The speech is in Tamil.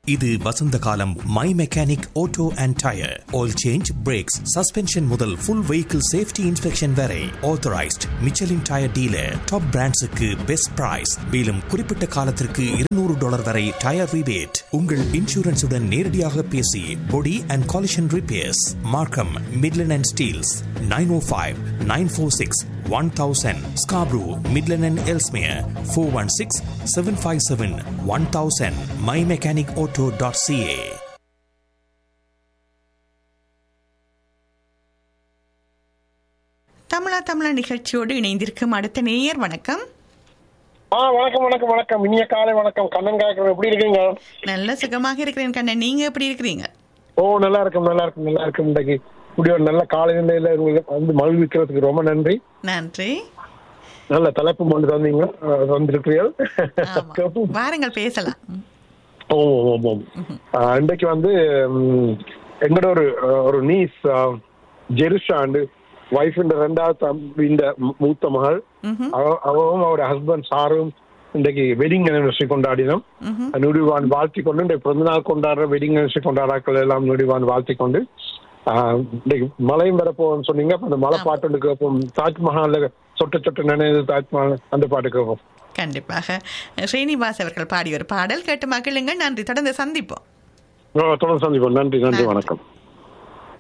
இது வசந்த காலம் my mechanic auto and tyre oil change brakes suspension முதல் ஃபுல் வெஹிக்கிள் சேஃப்டி இன்ஸ்பெக்ஷன் வரை authorised Michelin tyre dealer top பிராண்ட்ஸுக்கு பெஸ்ட் பிரைஸ் மேலும் குறிப்பிட்ட காலத்திற்கு இருநூறு டாலர் வரை டயர் ரிபேட் உங்கள் இன்சூரன்ஸுடன் நேரடியாக பேசி body and collision repairs Markham Midland and Steeles nine O five nine four six one thousand Scarborough Midland and Ellesmere four one six seven five seven one thousand my mechanic auto dot CA தமிழா தமிழா நிகழ்ச்சியோடு இணைந்திருக்கும் அடுத்த நேயர் வணக்கம் ஆ வணக்கம் வணக்கம் வணக்கம் இனிய காலை வணக்கம் கண்ணன் காய்க்கிறோம் எப்படி இருக்கீங்க நல்ல சுகமாக இருக்கிறேன் கண்ணன் நீங்க எப்படி இருக்கிறீங்க ஓ நல்லா இருக்கும் நல்லா இருக்கும் நல்லா இருக்கும் இன்றைக்கு இப்படி ஒரு நல்ல காலை நிலையில உங்களுக்கு வந்து மகிழ்விக்கிறதுக்கு ரொம்ப நன்றி நன்றி நல்ல தலைப்பு கொண்டு தந்தீங்க அஹ், வந்திருக்கிறீர்கள் ஆமா. கேட்போம். வாருங்கள் பேசலாம் ஓ ஓ, ஓ, ஓ. அஹ், இன்றைக்கு வந்து ம், எங்களோட ஒரு அஹ், ஒரு நீஸ் ஜெருஷாண்டு ஒய்ஃப் ரெண்டாவது தம்பி, இந்த மூ- மூத்த மகள் அவ- அவவும் அவருடைய ஹஸ்பண்ட் சாரும் இன்றைக்கு வெட்டிங் அனிவர்சரி கொண்டாடினோம் நுடிவான் வாழ்த்தி கொண்டு இன்றைக்கு பிறந்த நாள் கொண்டாடுற வெட்டிங் அனிவர்சரி கொண்டாடாக்கள் எல்லாம் நுடிவான் வாழ்த்தி கொண்டு ஆஹ், இன்றைக்கு மழையும் வரப்போன்னு சொன்னீங்க அப்ப அந்த மலை பாட்டு ஒன்று கேட்போம் தாஜ்மஹால்ல சொட்ட சொட்ட நினைவு தாஜ்மஹால் அந்த பாட்டு கேட்போம் கண்டிப்பாக ஸ்ரீனிவாஸ் அவர்கள் பாடிய ஒரு பாடல் கேட்டு மகிழுங்கள் நன்றி தொடர்ந்து சந்திப்போம் தொடர்ந்து சந்திப்போம் நன்றி நன்றி வணக்கம்